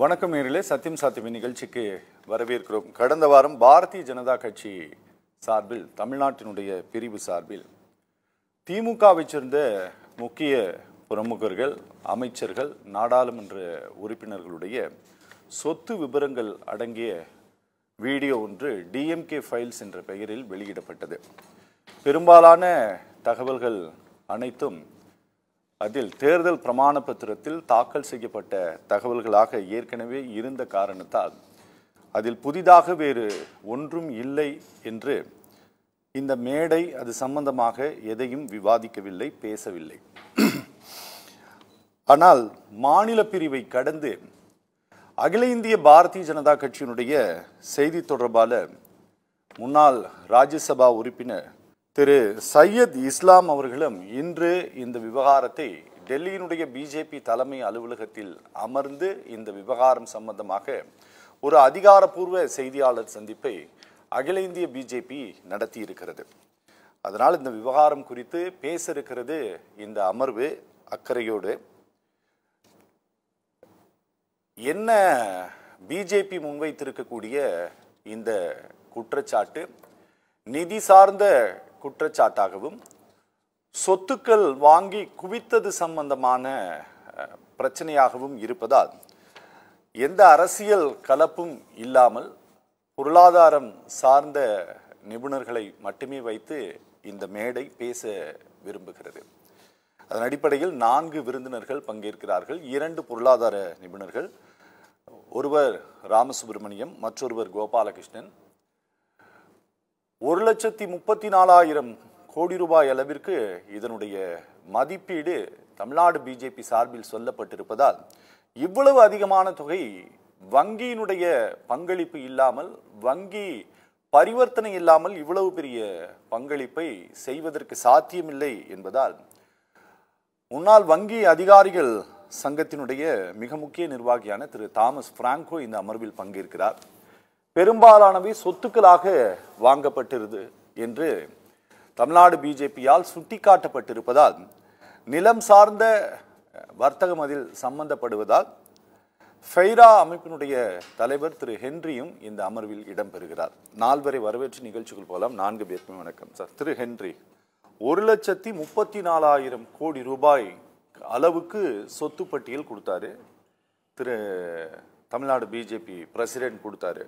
வணக்கம் நேரிலே சத்தியம் சாத்தியம் நிகழ்ச்சிக்கு வரவேற்கிறோம் கடந்த வாரம் பாரதிய ஜனதா கட்சி சார்பில் தமிழ்நாட்டினுடைய பிரிவு சார்பில் திமுகவைச் சேர்ந்த முக்கிய பிரமுகர்கள் அமைச்சர்கள் நாடாளுமன்ற உறுப்பினர்களுடைய சொத்து விவரங்கள் அடங்கிய வீடியோ ஒன்று டிஎம்கே ஃபைல்ஸ் என்ற பெயரில் வெளியிடப்பட்டது பெரும்பாலான தகவல்கள் அனைத்தும் அதில் தேர்தல் பிரமாண பத்திரத்தில் தாக்கல் செய்யப்பட்ட தகவல்களாக ஏற்கனவே இருந்த காரணத்தால் அதில் புதிதாக வேறு ஒன்றும் இல்லை என்று இந்த மேடை அது சம்பந்தமாக எதையும் விவாதிக்கவில்லை பேசவில்லை ஆனால் மாநில பிரிவை கடந்து அகில இந்திய பாரதிய ஜனதா கட்சியினுடைய செய்தி தொடர்பாளர் முன்னாள் ராஜ்யசபா உறுப்பினர் திரு சையத் இஸ்லாம் அவர்களும் இன்று இந்த விவகாரத்தை டெல்லியினுடைய பிஜேபி தலைமை அலுவலகத்தில் அமர்ந்து இந்த விவகாரம் சம்பந்தமாக ஒரு அதிகாரப்பூர்வ செய்தியாளர் சந்திப்பை அகில இந்திய பிஜேபி நடத்தி இருக்கிறது அதனால் இந்த விவகாரம் குறித்து பேச இருக்கிறது இந்த அமர்வு அக்கறையோடு என்ன பிஜேபி முன்வைத்திருக்கக்கூடிய இந்த குற்றச்சாட்டு நிதி சார்ந்த குற்றச்சாட்டாகவும் சொத்துக்கள் வாங்கி குவித்தது சம்பந்தமான அஹ், பிரச்சனையாகவும் இருப்பதால் எந்த அரசியல் கலப்பும் இல்லாமல் பொருளாதாரம் சார்ந்த நிபுணர்களை மட்டுமே வைத்து இந்த மேடை பேச விரும்புகிறது அதன் அடிப்படையில் நான்கு விருந்தினர்கள் பங்கேற்கிறார்கள் இரண்டு பொருளாதார நிபுணர்கள் ஒருவர் ராமசுப்பிரமணியம் மற்றொருவர் கோபாலகிருஷ்ணன் ஒரு லட்சத்தி முப்பத்தி நாலாயிரம் கோடி ரூபாய் அளவிற்கு இதனுடைய மதிப்பீடு தமிழ்நாடு பிஜேபி சார்பில் சொல்லப்பட்டிருப்பதால் இவ்வளவு அதிகமான தொகை வங்கியினுடைய பங்களிப்பு இல்லாமல் வங்கி பரிவர்த்தனை இல்லாமல் இவ்வளவு பெரிய பங்களிப்பை செய்வதற்கு சாத்தியமில்லை என்பதால் முன்னாள் வங்கி அதிகாரிகள் சங்கத்தினுடைய மிக முக்கிய நிர்வாகியான திரு தாமஸ் பிராங்கோ இந்த அமர்வில் பங்கேற்கிறார் பெரும்பாலானவை சொத்துக்களாக வாங்கப்பட்டிருது என்று தமிழ்நாடு பிஜேபியால் சுட்டிக்காட்டப்பட்டிருப்பதால் நிலம் சார்ந்த வர்த்தகம் அதில் சம்பந்தப்படுவதால் ஃபெய்ரா அமைப்பினுடைய தலைவர் திரு ஹென்ரியும் இந்த அமர்வில் இடம்பெறுகிறார் நால்வரை வரவேற்று நிகழ்ச்சிக்குள் போகலாம் நான்கு பேருக்கும் வணக்கம் சார் திரு ஹென்றி ஒரு லட்சத்தி முப்பத்தி நாலாயிரம் கோடி ரூபாய் அளவுக்கு சொத்து பட்டியல் கொடுத்தாரு திரு தமிழ்நாடு பிஜேபி பிரசிடென்ட் கொடுத்தாரு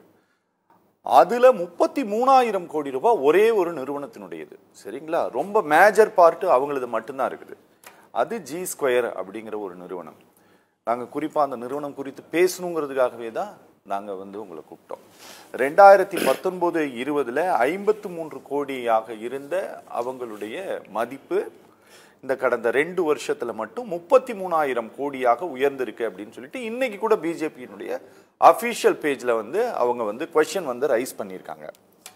அதுல முப்பத்தி மூணாயிரம் கோடி ரூபாய் ஒரே ஒரு நிறுவனத்தினுடையது சரிங்களா ரொம்ப மேஜர் பார்ட் அவங்களது மட்டும்தான் இருக்குது அது ஜி ஸ்கொயர் அப்படிங்கிற ஒரு நிறுவனம் நாங்க குறிப்பா அந்த நிறுவனம் குறித்து பேசணுங்கிறதுக்காகவே தான் நாங்க வந்து உங்களை கூப்பிட்டோம் ரெண்டாயிரத்தி பத்தொன்பது இருபதுல ஐம்பத்து மூன்று கோடியாக இருந்த அவங்களுடைய மதிப்பு இந்த கடந்த ரெண்டு வருஷத்துல மட்டும் முப்பத்தி மூணாயிரம் கோடியாக உயர்ந்திருக்கு அப்படின்னு சொல்லிட்டு இன்னைக்கு கூட பிஜேபியினுடைய அஃபீஷியல் பேஜ்ல வந்து அவங்க வந்து கொஸ்டின் வந்து ரைஸ் பண்ணியிருக்காங்க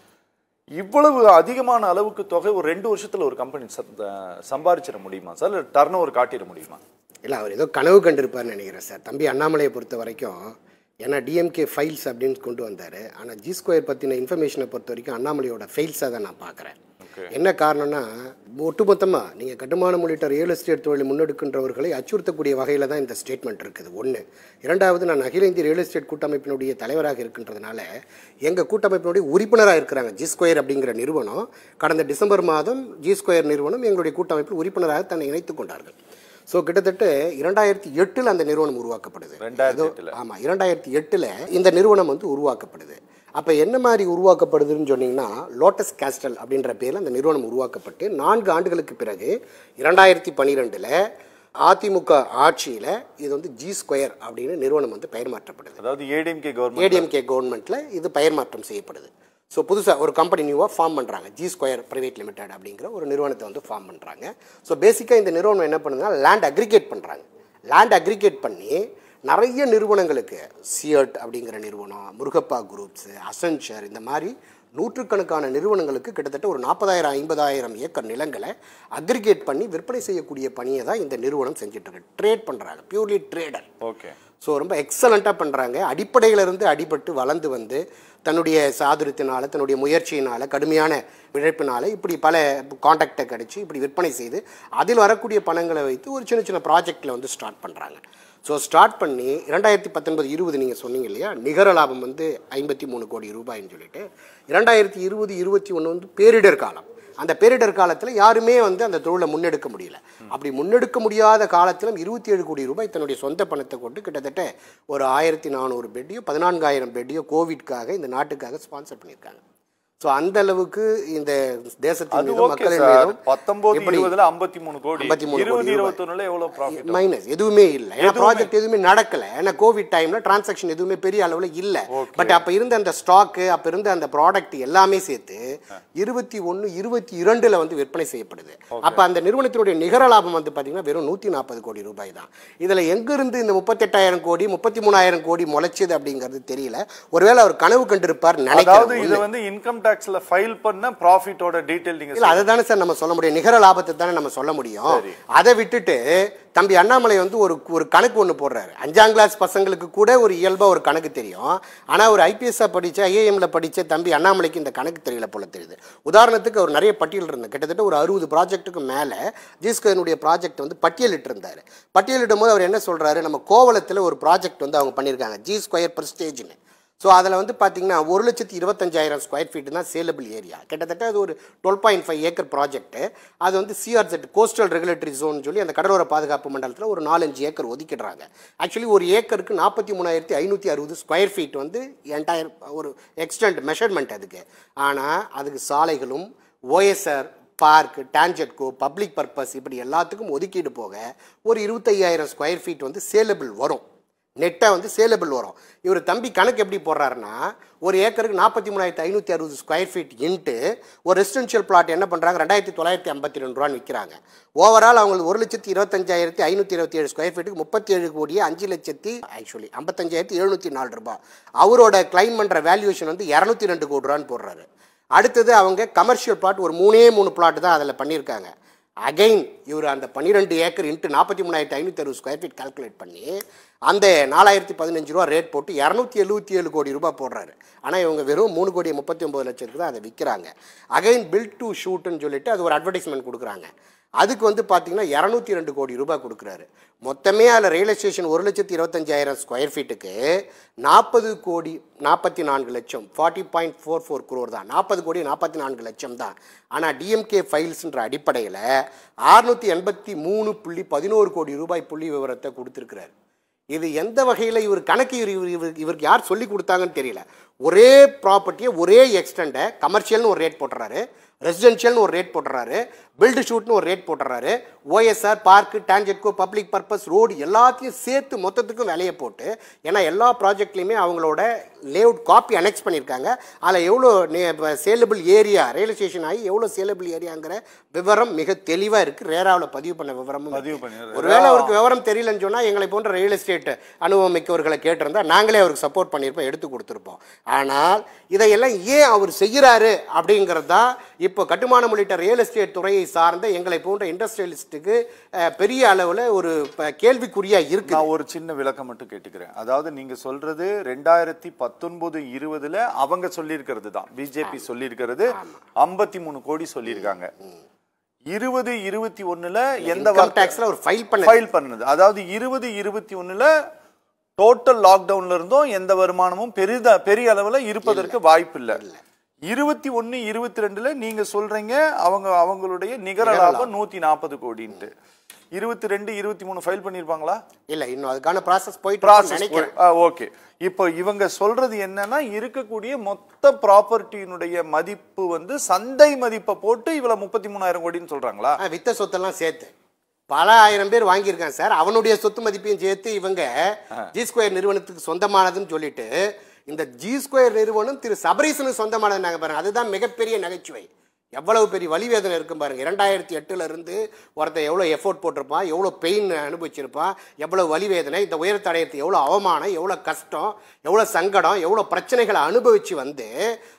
இவ்வளவு அதிகமான அளவுக்கு தொகை ஒரு ரெண்டு வருஷத்துல ஒரு கம்பெனி சம்பாதிச்சிட முடியுமா சார் இல்லை டர்ன் ஓவர் காட்டிட முடியுமா இல்லை அவர் ஏதோ கனவு கண்டிருப்பார்னு நினைக்கிறேன் சார் தம்பி அண்ணாமலையை பொறுத்த வரைக்கும் ஏன்னா டிஎம்கே ஃபைல்ஸ் அப்படின்னு கொண்டு வந்தார் ஆனால் ஜி ஸ்கொயர் பற்றின இன்ஃபர்மேஷனை பொறுத்த வரைக்கும் அண்ணாமலையோட ஃபைல்ஸாக தான் நான் பார்க்குறேன் என்ன காரணம்னா ஒட்டுமொத்தமாக நீங்கள் கட்டுமானம் உள்ளிட்ட ரியல் எஸ்டேட் தொழிலை முன்னெடுக்கின்றவர்களை அச்சுறுத்தக்கூடிய வகையில் தான் இந்த ஸ்டேட்மெண்ட் இருக்குது ஒன்று இரண்டாவது நான் அகில இந்திய ரியல் எஸ்டேட் கூட்டமைப்பினுடைய தலைவராக இருக்கின்றதுனால எங்கள் கூட்டமைப்பினுடைய உறுப்பினராக இருக்கிறாங்க ஜி ஸ்கொயர் அப்படிங்கிற நிறுவனம் கடந்த டிசம்பர் மாதம் ஜி ஸ்கொயர் நிறுவனம் எங்களுடைய கூட்டமைப்பில் உறுப்பினராக தன்னை இணைத்துக் கொண்டார்கள் ஸோ கிட்டத்தட்ட இரண்டாயிரத்தி எட்டில் அந்த நிறுவனம் உருவாக்கப்படுது ரெண்டாயிரத்தி எட்டுல ஆமாம் இரண்டாயிரத்தி எட்டில் இந்த நிறுவனம் வந்து உருவாக்கப்படுது அப்போ என்ன மாதிரி உருவாக்கப்படுதுன்னு சொன்னீங்கன்னா லோட்டஸ் கேஸ்டல் அப்படின்ற பேரில் அந்த நிறுவனம் உருவாக்கப்பட்டு நான்கு ஆண்டுகளுக்கு பிறகு இரண்டாயிரத்தி பன்னிரெண்டில் அதிமுக ஆட்சியில் இது வந்து ஜி ஸ்கொயர் அப்படின்னு நிறுவனம் வந்து பெயர் மாற்றப்படுது அதாவது ஏடிஎம்கே கவர்மெண்ட் ஏடிஎம்கே கவர்மெண்ட்டில் இது பெயர் மாற்றம் செய்யப்படுது ஸோ புதுசாக ஒரு கம்பெனி நியூவாக ஃபார்ம் பண்ணுறாங்க ஜி ஸ்கொயர் பிரைவேட் லிமிடெட் அப்படிங்கிற ஒரு நிறுவனத்தை வந்து ஃபார்ம் பண்ணுறாங்க ஸோ பேசிக்காக இந்த நிறுவனம் என்ன பண்ணுதுன்னா லேண்ட் அக்ரிகேட் பண்ணுறாங்க லேண்ட் அக்ரிகேட் பண்ணி நிறைய நிறுவனங்களுக்கு சியர்ட் அப்படிங்கிற நிறுவனம் முருகப்பா குரூப்ஸு அசென்ச்சர் இந்த மாதிரி நூற்றுக்கணக்கான நிறுவனங்களுக்கு கிட்டத்தட்ட ஒரு நாற்பதாயிரம் ஐம்பதாயிரம் ஏக்கர் நிலங்களை அக்ரிகேட் பண்ணி விற்பனை செய்யக்கூடிய பணியை தான் இந்த நிறுவனம் செஞ்சுட்டு இருக்கு ட்ரேட் பண்ணுறாங்க பியூர்லி ட்ரேடர் ஓகே ஸோ ரொம்ப எக்ஸலண்ட்டாக பண்ணுறாங்க அடிப்படையிலிருந்து அடிபட்டு வளர்ந்து வந்து தன்னுடைய சாதுரியத்தினால தன்னுடைய முயற்சியினால் கடுமையான உழைப்பினால இப்படி பல காண்டாக்டை கிடச்சி இப்படி விற்பனை செய்து அதில் வரக்கூடிய பணங்களை வைத்து ஒரு சின்ன சின்ன ப்ராஜெக்டில் வந்து ஸ்டார்ட் பண்ணுறாங்க ஸோ ஸ்டார்ட் பண்ணி இரண்டாயிரத்தி பத்தொன்பது இருபது நீங்கள் சொன்னீங்க இல்லையா நிகர லாபம் வந்து ஐம்பத்தி மூணு கோடி ரூபாய்ன்னு சொல்லிட்டு இரண்டாயிரத்தி இருபது இருபத்தி ஒன்று வந்து பேரிடர் காலம் அந்த பேரிடர் காலத்தில் யாருமே வந்து அந்த தொழிலை முன்னெடுக்க முடியல அப்படி முன்னெடுக்க முடியாத காலத்திலும் இருபத்தி ஏழு கோடி ரூபாய் தன்னுடைய சொந்த பணத்தை கொண்டு கிட்டத்தட்ட ஒரு ஆயிரத்தி நானூறு பெட்டையோ பதினான்காயிரம் பெட்டையோ கோவிட்காக இந்த நாட்டுக்காக ஸ்பான்சர் பண்ணியிருக்காங்க ஸோ அந்த அளவுக்கு இந்த தேசத்தின் அது மீதும் ஓகே மக்களின் சார் மீதும் பத்தொன்பது எப்படி இருபதுல ஐம்பத்தி மூணு கோடி 53 கோடி இருபது ரூபாய். இருபத்தொன்னுல எவ்வளவு ப்ராஃபிட் மைனஸ் எதுவுமே இல்லை ஏன்னா ப்ராஜெக்ட் எதுவுமே நடக்கல ஏன்னா கோவிட் டைம்ல டிரான்சாக்ஷன் எதுவுமே பெரிய அளவில் இல்லை பட் அப்ப இருந்த அந்த ஸ்டாக்கு அப்ப இருந்த அந்த ப்ராடக்ட் எல்லாமே சேர்த்து இருபத்தி ஒன்று இருபத்தி இரண்டுல வந்து விற்பனை செய்யப்படுது அப்ப அந்த நிறுவனத்தினுடைய நிகர லாபம் வந்து பாத்தீங்கன்னா வெறும் நூத்தி நாற்பது கோடி ரூபாய் தான் இதுல எங்க இருந்து இந்த முப்பத்தெட்டாயிரம் கோடி முப்பத்தி மூணாயிரம் கோடி முளைச்சது அப்படிங்கிறது தெரியல ஒருவேளை அவர் கனவு கண்டிருப்பார் அதாவது நினைக்கிறேன் இது வந்து இன்கம் டாக்ஸ்ல ஃபைல் பண்ண ப்ராஃபிட்டோட டீடைல் நீங்க இல்ல அதை தானே சார் நம்ம சொல்ல முடியும் நிகர லாபத்தை தானே நம்ம சொல்ல முடியும் அதை விட்டுட்டு தம்பி அண்ணாமலை வந்து ஒரு ஒரு கணக்கு ஒன்று போடுறாரு அஞ்சாம் கிளாஸ் பசங்களுக்கு கூட ஒரு இயல்பா ஒரு கணக்கு தெரியும் ஆனா ஒரு ஐபிஎஸ்ஸா படிச்ச ஐஏஎம்ல படிச்ச தம்பி அண்ணாமலைக்கு இந்த கணக்கு தெரியல போல தெரியுது உதாரணத்துக்கு அவர் நிறைய பட்டியல் இருந்தது கிட்டத்தட்ட ஒரு அறுபது ப்ராஜெக்ட்டுக்கு மேல ஜிஸ்கனுடைய ப்ராஜெக்ட் வந்து பட்டியலிட்டு இருந்தாரு பட்டியலிடும் போது அவர் என்ன சொல்றாரு நம்ம கோவளத்துல ஒரு ப்ராஜெக்ட் வந்து அவங்க பண்ணியிருக்காங்க ஜி ஸ்கொயர் பிரஸ்டேஜ்னு ஸோ அதில் வந்து பார்த்தீங்கன்னா ஒரு லட்சத்தி இருபத்தஞ்சாயிரம் ஸ்கொயர் ஃபீட் தான் சேலபிள் ஏரியா கிட்டத்தட்ட அது ஒரு twelve point five acre project அது வந்து சிஆர்செட் கோஸ்டல் ரெகுலேட்டரி ஜோன் சொல்லி அந்த கடலோர பாதுகாப்பு மண்டலத்தில் ஒரு நாலஞ்சு ஏக்கர் ஒதுக்கிடுறாங்க ஆக்சுவலி ஒரு ஏக்கருக்கு நாற்பத்தி மூணாயிரத்தி ஐநூற்றி அறுபது ஸ்கொயர் ஃபீட் வந்து என்டையர் ஒரு எக்ஸ்டெண்ட் மெஷர்மெண்ட் அதுக்கு ஆனால் அதுக்கு சாலைகளும் OSR park TANGEDCO public purpose இப்படி எல்லாத்துக்கும் ஒதுக்கீடு போக ஒரு இருபத்தையாயிரம் ஸ்கொயர் ஃபீட் வந்து சேலபிள் வரும் நெட்டாக வந்து சேலபிள் வரும் இவர் தம்பி கணக்கு எப்படி போடுறாருன்னா ஒரு ஏக்கருக்கு நாற்பத்தி மூணாயிரத்தி ஐநூற்றி அறுபது ஸ்கொயர் ஃபீட் இன்ட்டு ஒரு ரெசிடென்ஷியல் பிளாட் என்ன பண்ணுறாங்க ரெண்டாயிரத்தி தொள்ளாயிரத்தி ஐம்பத்தி ரெண்டு ரூபான்னு விற்கிறாங்க ஓவரால் அவங்களுக்கு ஒரு லட்சத்தி இருபத்தஞ்சாயிரத்தி ஐநூற்றி இருபத்தி ஏழு ஸ்கொயர் ஃபீட்டுக்கு முப்பத்தி ஏழு கோடியே அஞ்சு லட்சத்தி ஆக்சுவலி ஐம்பத்தஞ்சாயிரத்தி எழுநூற்றி நாலு ரூபாய் அவரோட கிளைம் பண்ணுற வேல்யூஷன் வந்து இரநூத்தி ரெண்டு கோடி ரூபான்னு போடுறாரு அடுத்தது அவங்க கமர்ஷியல் பிளாட் ஒரு மூணே மூணு பிளாட் தான் அதில் பண்ணியிருக்காங்க அகைன் இவர் அந்த பன்னிரெண்டு ஏக்கர் இன்ட்டு நாற்பத்தி மூணாயிரத்தி ஐநூற்றி அறுபது ஸ்கொயர் ஃபீட் கால்குலேட் பண்ணி அந்த நாலாயிரத்தி பதினஞ்சு ரூபா ரேட் போட்டு இரநூத்தி எழுபத்தி ஏழு கோடி ரூபாய் போடுறாரு ஆனால் இவங்க வெறும் மூணு கோடி முப்பத்தி ஒம்பது லட்சத்துக்கு தான் அதை விற்கிறாங்க அகைன் பில் டு ஷூட்னு சொல்லிட்டு அது ஒரு அட்வர்டைஸ்மெண்ட் கொடுக்குறாங்க அதுக்கு வந்து பார்த்தீங்கன்னா இரநூத்தி ரெண்டு கோடி ரூபாய் கொடுக்குறாரு மொத்தமே அதில் ரயில்வே ஸ்டேஷன் ஒரு லட்சத்தி இருபத்தஞ்சாயிரம் ஸ்கொயர் ஃபீட்டுக்கு நாற்பது கோடி நாற்பத்தி நான்கு லட்சம் forty point four four crore தான் நாற்பது கோடி நாற்பத்தி நான்கு லட்சம் தான் ஆனால் டிஎம்கே ஃபைல்ஸ்ன்ற அடிப்படையில் அறுநூற்றி எண்பத்தி மூணு புள்ளி பதினோரு கோடி ரூபாய் புள்ளி விவரத்தை கொடுத்துருக்கிறாரு இது எந்த வகையில் இவர் கணக்கு இவர் இவர் இவர் இவருக்கு யார் சொல்லி கொடுத்தாங்கன்னு தெரியல ஒரே ப்ராப்பர்ட்டியை ஒரே எக்ஸ்டெண்டை கமர்ஷியல்னு ஒரு ரேட் போட்டுறாரு ரெசிடென்ஷியல்னு ஒரு ரேட் போட்டுறாரு பில்டு ஷூட்னு ஒரு ரேட் போட்டுறாரு OSR park TANGEDCO public purpose road எல்லாத்தையும் சேர்த்து மொத்தத்துக்கும் விலையை போட்டு ஏன்னா எல்லா ப்ராஜெக்ட்லையுமே அவங்களோட லேஅவுட் காப்பி அனெக்ஸ் பண்ணியிருக்காங்க அதில் எவ்வளோ சேலபிள் ஏரியா ரயில்வே ஸ்டேஷன் ஆகி எவ்வளோ சேலபிள் ஏரியாங்கிற விவரம் மிக தெளிவாக இருக்குது ரேராவில் பதிவு பண்ண விவரமும் பதிவு இருக்கு. பண்ணி- ஒருவேளை அவருக்கு விவரம் தெரியலன்னு சொன்னால் எங்களை போன்ற ரியல் எஸ்டேட் அனுபவம் மிக்கவர்களை கேட்டிருந்தா நாங்களே அவருக்கு சப்போர்ட் பண்ணியிருப்போம் எடுத்து கொடுத்துருப்போம் ஆனால் இதையெல்லாம் ஏன் அவர் செய்கிறாரு அப்படிங்கிறது தான் இப்போ கட்டுமானம் உள்ளிட்ட ரியல் எஸ்டேட் துறையை சார்ந்த எங்களை போன்ற இண்டஸ்ட்ரியலிஸ்ட்டுக்கு பெரிய அளவில் ஒரு ப- கேள்விக்குறியா இருக்கு நான் ஒரு சின்ன விளக்கம் மட்டும் கேட்டுக்கிறேன் அதாவது நீங்க சொல்றது ரெண்டாயிரத்தி பத்தொன்பது இருபதுல அவங்க சொல்லியிருக்கிறது தான் பிஜேபி சொல்லியிருக்கிறது ஐம்பத்தி மூணு கோடி சொல்லியிருக்காங்க இருபது இருபத்தி ஒண்ணுல எந்த இன்கம் டேக்ஸில் ஒரு ஃபைல் பண்ண ஃபைல் பண்ணது அதாவது இருபது இருபத்தி ஒண்ணுல டோட்டல் லாக்டவுன்ல இருந்தும் எந்த வருமானமும் பெரிதா பெரிய அளவுல இருப்பதற்கு வாய்ப்பு இல்ல இருபத்தி ஒன்னு இருபத்தி ரெண்டுல நீங்க சொல்றீங்க அவங்க அவங்களுடைய நிகர லாபம் நூத்தி நாற்பது கோடின்ட்டு இருபத்தி ரெண்டு இருபத்தி மூணு ஃபைல் பண்ணிருப்பாங்களா இல்லை இன்னும் அதுக்கான ப்ராசஸ் போயிட்டு இருக்குன்னு ப்ராசஸ் நினைக்கிறேன் ஓகே இப்போ இவங்க சொல்றது என்னன்னா இருக்கக்கூடிய மொத்த ப்ராப்பர்ட்டியினுடைய மதிப்பு வந்து சந்தை மதிப்பை போட்டு இவ்வளவு முப்பத்தி மூணாயிரம் கோடின்னு சொல்றாங்களா ஆ, வித்த சொத்தெல்லாம் சேர்த்து பல ஆயிரம் பேர் வாங்கியிருக்காங்க சார் அவனுடைய சொத்து மதிப்பையும் சேர்த்து இவங்க ஜி ஸ்கொயர் நிறுவனத்துக்கு சொந்தமானதுன்னு சொல்லிட்டு இந்த ஜி ஸ்கொயர் நிறுவனம் திரு சபரீசனுக்கு சொந்தமானது நாங்கள் பாருங்க அதுதான் மிகப்பெரிய நகைச்சுவை எவ்வளவு பெரிய வலிவேதனை இருக்கும் பாருங்க இரண்டாயிரத்தி எட்டுல இருந்து ஒருத்தன் எவ்வளோ எஃபோர்ட் போட்டிருப்பான் எவ்வளோ பெயின் அனுபவிச்சிருப்பான் எவ்வளவு வலிவேதனை இந்த உயரத்தடையத்து எவ்வளோ அவமானம் எவ்வளோ கஷ்டம் எவ்வளோ சங்கடம் எவ்வளோ பிரச்சனைகளை அனுபவிச்சு வந்து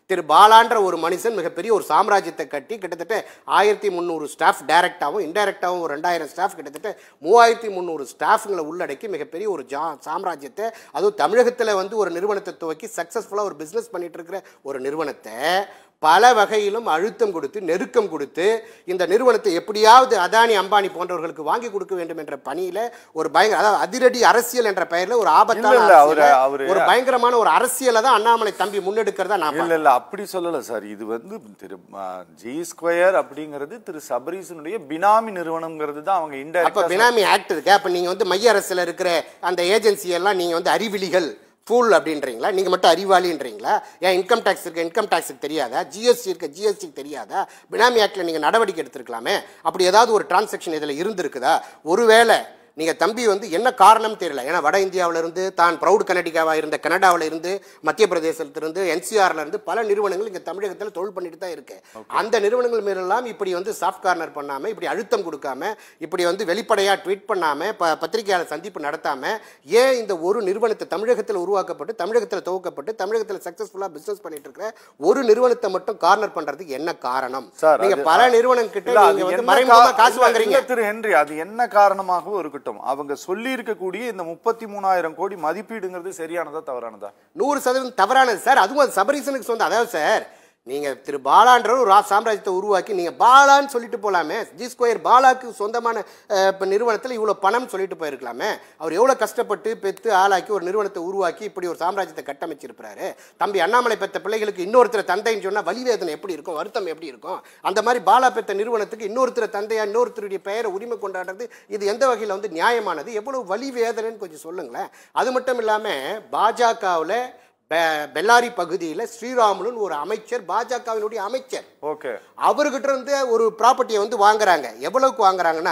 திரு பாலான்ற ஒரு மனுஷன் மிகப்பெரிய ஒரு சாம்ராஜ்யத்தை கட்டி கிட்டத்தட்ட ஆயிரத்தி முந்நூறு ஸ்டாஃப் டைரக்டாகவும் இன்டைரக்டாகவும் ஒரு ரெண்டாயிரம் ஸ்டாஃப் கிட்டத்தட்ட மூவாயிரத்தி முந்நூறு ஸ்டாஃப்களை உள்ளடக்கி மிகப்பெரிய ஒரு ஜா சாம்ராஜ்யத்தை அதுவும் தமிழகத்தில் வந்து ஒரு நிறுவனத்தை துவக்கி சக்ஸஸ்ஃபுல்லாக ஒரு பிஸ்னஸ் பண்ணிட்டு இருக்கிற ஒரு நிறுவனத்தை பல வகையிலும் அழுத்தம் கொடுத்து நெருக்கம் கொடுத்து இந்த நிறுவனத்தை எப்படியாவது அதானி அம்பானி போன்றவர்களுக்கு வாங்கி கொடுக்க வேண்டும் என்ற பணியில ஒரு பயங்கர அதாவது அதிரடி அரசியல் என்ற பெயர்ல ஒரு ஆபத்தான இல்ல, இல்ல, அவரு- அரசியலை, அவரு- ஒரு பயங்கரமான ஒரு அரசியலை தான் அண்ணாமலை தம்பி முன்னெடுக்கிறதா நான் இல்ல இல்ல அப்படி சொல்லல சார் இது வந்து திரு ஜி ஸ்கொயர் அப்படிங்கிறது திரு சபரீசனுடைய பினாமி நிறுவனம்ங்கிறது தான் அவங்க அப்ப இன்டைரக்டா பினாமி ஆக்ட் இருக்கு அப்ப நீங்க வந்து மைய அரசுல இருக்கிற அந்த ஏஜென்சி எல்லாம் நீங்க வந்து அறிவிலிகள் ஃபூல் அப்படின்றீங்களா நீங்க மட்டும் அறிவாளின்றீங்களா ஏன் இன்கம் டேக்ஸ் இருக்க இன்கம் டேக்ஸுக்கு தெரியாதா ஜிஎஸ்டி இருக்க ஜிஎஸ்டிக்கு தெரியாதா பினாமி ஆக்ட்ல நீங்க நடவடிக்கை எடுத்திருக்கலாமே அப்படி ஏதாவது ஒரு டிரான்சாக்ஷன் இதுல இருந்திருக்குதா ஒருவேளை நீங்க தம்பி வந்து என்ன காரணம் தெரியல ஏன்னா வட இந்தியாவுல இருந்து தான் ப்ரௌட் கனடிகாவா இருந்த கனடாவுல இருந்து மத்திய பிரதேசத்துல இருந்து என்சிஆர்ல இருந்து பல நிறுவனங்கள் இங்க தமிழகத்துல தொழில் பண்ணிட்டு தான் இருக்கு அந்த நிறுவனங்கள் மேலெல்லாம் இப்படி வந்து சாஃப்ட் கார்னர் பண்ணாம இப்படி அழுத்தம் கொடுக்காம இப்படி வந்து வெளிப்படையா ட்வீட் பண்ணாம ப பத்திரிகையாளர் சந்திப்பு நடத்தாம ஏன் இந்த ஒரு நிறுவனத்தை தமிழகத்தில் உருவாக்கப்பட்டு தமிழகத்தில் துவக்கப்பட்டு தமிழகத்தில் சக்சஸ்ஃபுல்லா பிசினஸ் பண்ணிட்டு இருக்கிற ஒரு நிறுவனத்தை மட்டும் கார்னர் பண்றதுக்கு என்ன காரணம் சார், நீங்க அது- பல நிறுவனம் கிட்ட இல்ல, அது நீங்க வந்து என்ன மறைமுகமா கா- காசு இல்ல, வாங்குறீங்க இல்ல, திரு ஹென்றி அது என்ன காரணமாகவும் இருக்கட்டும் அவங்க சொல்லி இருக்கக்கூடிய இந்த முப்பத்தி மூணாயிரம் கோடி மதிப்பீடுங்கிறது சரியானதா தவறானதா நூறு சதவீதம் தவறானது சார் அதுவும் அது சபரீசனுக்கு சொந்தம் அதாவது சார் நீங்க திரு பாலான்ற ஒரு ரா- சாம்ராஜ்யத்தை உருவாக்கி நீங்க பாலான்னு சொல்லிட்டு போலாமே ஜி ஸ்கொயர் பாலாக்கு சொந்தமான அஹ், இப்ப நிறுவனத்தில் இவ்வளவு பணம் சொல்லிட்டு போயிருக்கலாமே அவர் எவ்வளவு கஷ்டப்பட்டு பெத்து ஆளாக்கி ஒரு நிறுவனத்தை உருவாக்கி இப்படி ஒரு சாம்ராஜ்யத்தை கட்டமைச்சிருப்பாரு தம்பி அண்ணாமலை பெத்த பிள்ளைகளுக்கு இன்னொருத்தர் தந்தைன்னு சொன்னா வலிவேதனை எப்படி இருக்கும் வருத்தம் எப்படி இருக்கும் அந்த மாதிரி பாலா பெத்த நிறுவனத்துக்கு இன்னொருத்தர் தந்தையா இன்னொருத்தருடைய பெயரை உரிமை கொண்டாடுறது இது எந்த வகையில் வந்து நியாயமானது எவ்வளவு வலி வேதனைன்னு கொஞ்சம் சொல்லுங்களேன் அது மட்டும் இல்லாம பாஜகவில் பெல்லாரி பகுதியில் ஸ்ரீராமுலுன்னு ஒரு அமைச்சர் பாஜகவினுடைய அமைச்சர் ஓகே அவர்கிட்ட இருந்து ஒரு ப்ராப்பர்ட்டியை வந்து வாங்குறாங்க எவ்வளவுக்கு வாங்குறாங்கன்னா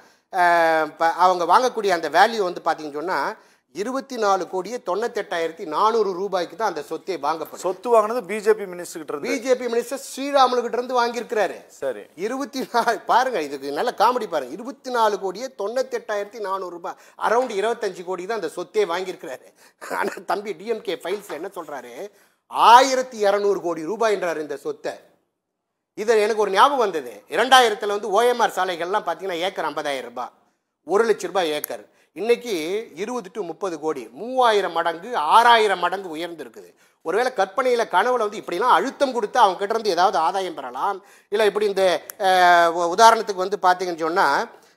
அஹ், இப்ப அவங்க வாங்கக்கூடிய அந்த வேல்யூ வந்து பார்த்தீங்கன்னு சொன்னால் இருபத்தி நாலு கோடியே தொண்ணூத்தெட்டாயிரத்தி நானூறு ரூபாய்க்கு தான் அந்த சொத்தை வாங்கப்படும் சொத்து வாங்கினது பிஜேபி மினிஸ்டர் கிட்ட இருந்து பிஜேபி மினிஸ்டர் ஸ்ரீராமுலுகிட்ட இருந்து வாங்கியிருக்கிறாரு சரி இருபத்தி நாலு பாருங்க இதுக்கு நல்ல காமெடி பாருங்க இருபத்தி நாலு கோடியே தொண்ணூத்தெட்டாயிரத்தி நானூறு ரூபாய் அரௌண்ட் இருபத்தஞ்சு கோடி தான் அந்த சொத்தே வாங்கியிருக்கிறாரு ஆனா தம்பி டிஎம்கே ஃபைல்ஸ்ல என்ன சொல்றாரு ஆயிரத்தி இரநூறு கோடி ரூபாய்ன்றாரு இந்த சொத்தை இது எனக்கு ஒரு ஞாபகம் வந்தது இரண்டாயிரத்துல வந்து ஓஎம்ஆர் சாலைகள்லாம் பார்த்தீங்கன்னா ஏக்கர் ஐம்பதாயிரம் ரூபாய் ஒரு லட்ச ரூபாய் ஏக்கர் இன்னைக்கு இருபது டு முப்பது கோடி மூவாயிரம் மடங்கு ஆறாயிரம் மடங்கு உயர்ந்திருக்குது ஒருவேளை கற்பனையில கனவுல வந்து இப்படிலாம் அழுத்தம் கொடுத்து அவங்க கிட்ட இருந்து ஏதாவது ஆதாயம் பெறலாம் இல்லை இப்படி இந்த அஹ், உ- உதாரணத்துக்கு வந்து பார்த்தீங்கன்னு சொன்னா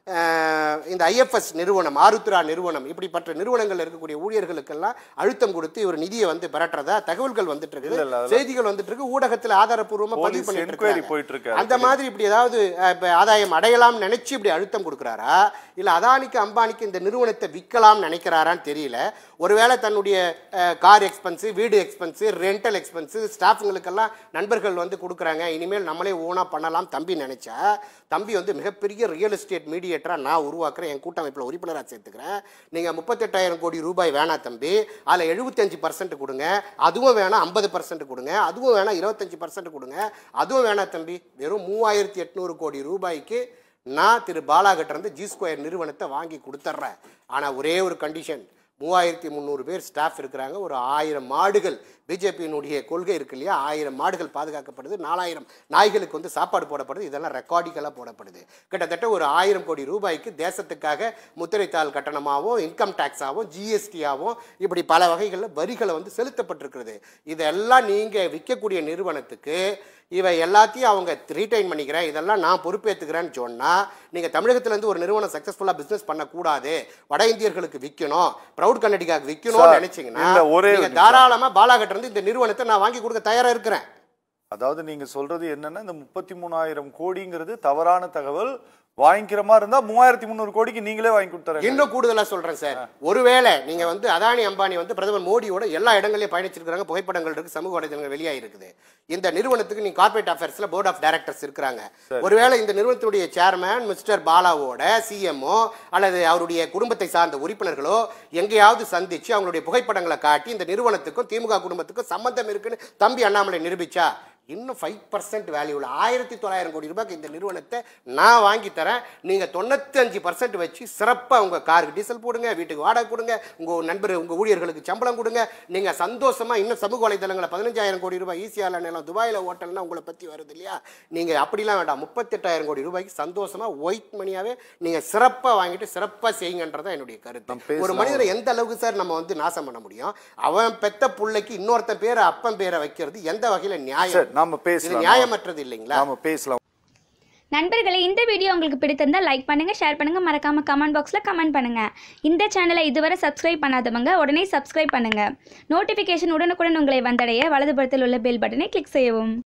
அஹ், இந்த ஐஎஃப்எஸ் நிறுவனம் ஆருத்ரா நிறுவனம் இப்படிப்பட்ட நிறுவனங்கள் இருக்கக்கூடிய ஊழியர்களுக்கெல்லாம் அழுத்தம் கொடுத்து இவர் நிதியை வந்து பெறட்டுறதா தகவல்கள் வந்துட்டு இல்ல, இல்ல, இருக்குது செய்திகள் வந்துட்டு இருக்கு ஊடகத்தில் ஆதாரப்பூர்வமா பதிவு போலீஸ் பண்ணிட்டு என்கொயரி இருக்காங்க போயிட்டு இருக்கு அந்த மாதிரி இப்படி ஏதாவது அஹ், இப்ப ஆதாயம் அடையலாம் நினைச்சு இப்படி அழுத்தம் கொடுக்குறாரா இல்ல அதானிக்கு அம்பானிக்கு இந்த நிறுவனத்தை விற்கலாம் நினைக்கிறாரான்னு தெரியல ஒருவேளை தன்னுடைய கார் எக்ஸ்பென்ஸ் வீடு எக்ஸ்பென்ஸ் ரெண்டல் எக்ஸ்பென்ஸ் ஸ்டாஃபுங்களுக்கெல்லாம் நண்பர்கள் வந்து கொடுக்குறாங்க இனிமேல் நம்மளே ஓனா பண்ணலாம் தம்பி நினைச்சா தம்பி வந்து மிகப்பெரிய ரியல் எஸ்டேட் மீடியேட்டரா நான் உருவாக்குறேன் என் கூட்டமைப்பில் உறுப்பினராக சேர்த்துக்கிறேன் நீங்க முப்பத்தெட்டாயிரம் கோடி ரூபாய் வேணாம் தம்பி அதில் எழுபத்தஞ்சு பர்சன்ட் கொடுங்க அதுவும் வேணாம் ஐம்பது பர்சன்ட் கொடுங்க அதுவும் வேணாம் இருபத்தஞ்சு பர்சன்ட் கொடுங்க அதுவும் வேணாம் தம்பி வெறும் மூவாயிரத்தி எட்நூறு கோடி ரூபாய்க்கு நான் திரு பாலாகிட்ட இருந்து ஜி ஸ்கொயர் நிறுவனத்தை வாங்கி கொடுத்துட்றேன் ஆனால் ஒரே ஒரு கண்டிஷன் மூவாயிரத்தி முந்நூறு பேர் ஸ்டாஃப் இருக்கிறாங்க ஒரு ஆயிரம் மாடுகள் பிஜேபியினுடைய கொள்கை இருக்கு இல்லையா ஆயிரம் மாடுகள் பாதுகாக்கப்படுது நாலாயிரம் நாய்களுக்கு வந்து சாப்பாடு போடப்படுது இதெல்லாம் ரெக்கார்டிக்கலாக போடப்படுது கிட்டத்தட்ட ஒரு ஆயிரம் கோடி ரூபாய்க்கு தேசத்துக்காக முத்திரைத்தாள் கட்டணமாகவும் இன்கம் டேக்ஸாகவும் ஜிஎஸ்டியாகவும் இப்படி பல வகைகளில் வரிகளை வந்து செலுத்தப்பட்டிருக்கிறது இதெல்லாம் நீங்கள் விற்கக்கூடிய நிறுவனத்துக்கு இவை எல்லாத்தையும் அவங்க ரீடைன் பண்ணிக்கிறேன் இதெல்லாம் நான் பொறுப்பேற்றுக்கிறேன்னு சொன்னால் நீங்கள் தமிழகத்திலேருந்து ஒரு நிறுவனம் சக்ஸஸ்ஃபுல்லாக பிஸ்னஸ் பண்ணக்கூடாது வட இந்தியர்களுக்கு விற்கணும் ப்ரௌட் கன்னடிகாக்கு விற்கணும்னு சார், நினைச்சீங்கன்னா இல்ல, ஒரே நீங்க ஒரு தாராளமாக பாலாகிட்ட இருந்து இந்த நிறுவனத்தை நான் வாங்கி கொடுக்க தயாராக இருக்கிறேன் அதாவது நீங்க சொல்றது என்னன்னா இந்த முப்பத்தி மூணாயிரம் கோடிங்கிறது தவறான தகவல் வாங்கிக்கிற மாதிரி இருந்தா மூவாயிரத்தி முந்நூறு கோடிக்கு நீங்களே வாங்கி கொடுத்துறேன் இன்னும் கூடுதலா சொல்றேன் சார் ஒருவேளை நீங்க வந்து அதானி அம்பானி வந்து பிரதமர் மோடியோட எல்லா இடங்களையும் பயணிச்சிருக்காங்க புகைப்படங்கள் இருக்கு சமூக வலைதளங்கள் வெளியாக இருக்குது இந்த நிறுவனத்துக்கு நீங்க கார்பரேட் அஃபேர்ஸ்ல போர்ட் ஆஃப் டைரக்டர்ஸ் இருக்கிறாங்க ஒருவேளை இந்த நிறுவனத்துடைய சேர்மேன் மிஸ்டர் பாலாவோட சிஎம்ஓ அல்லது அவருடைய குடும்பத்தை சார்ந்த உறுப்பினர்களோ எங்கேயாவது சந்திச்சு அவங்களுடைய புகைப்படங்களை காட்டி இந்த நிறுவனத்துக்கும் திமுக குடும்பத்துக்கும் சம்பந்தம் இருக்குன்னு தம்பி அண்ணாமலை நிரூபிச்சா இன்னும் ஃபைவ் பர்சன்ட் வேல்யூவில் ஆயிரத்தி தொள்ளாயிரம் கோடி ரூபாய்க்கு இந்த நிறுவனத்தை நான் வாங்கி தரேன் நீங்கள் தொண்ணூத்தஞ்சு பர்சன்ட் வச்சு சிறப்பாக உங்கள் காருக்கு டீசல் போடுங்க வீட்டுக்கு வாடகை கொடுங்க உங்கள் நண்பர் உங்கள் ஊழியர்களுக்கு சம்பளம் கொடுங்க நீங்கள் சந்தோஷமாக இன்னும் சமூக வலைதளங்களில் பதினஞ்சாயிரம் கோடி ரூபாய் ஈஸியாக நிலம் துபாயில் ஹோட்டல்னா உங்களை பற்றி வருது இல்லையா நீங்கள் அப்படிலாம் வேண்டாம் முப்பத்தெட்டாயிரம் கோடி ரூபாய்க்கு சந்தோஷமாக ஒயிட் மணியாகவே நீங்கள் சிறப்பாக வாங்கிட்டு சிறப்பாக செய்யுங்கன்றதான் என்னுடைய நம்ம கருத்து பேசலாம். ஒரு மனிதரை எந்த அளவுக்கு சார் நம்ம வந்து நாசம் பண்ண முடியும் அவன் பெத்த புள்ளைக்கு இன்னொருத்தன் பேரை அப்பன் பேரை வைக்கிறது எந்த வகையில் சரி நியாயம் நாம இது பேசலாம் நியாயமற்றது இல்லைங்களா நாம பேசலாம் நண்பர்களே இந்த வீடியோ உங்களுக்கு பிடித்திருந்தால் லைக் பண்ணுங்க ஷேர் பண்ணுங்க மறக்காம கமெண்ட் பாக்ஸில் கமெண்ட் பண்ணுங்க இந்த சேனலை இதுவரை சப்ஸ்கிரைப் பண்ணாதவங்க உடனே சப்ஸ்கிரைப் பண்ணுங்க நோட்டிஃபிகேஷன் உடனுக்குடன் உங்களை வந்தடைய வலதுபுறத்தில் உள்ள பெல் பட்டனை கிளிக் செய்யவும்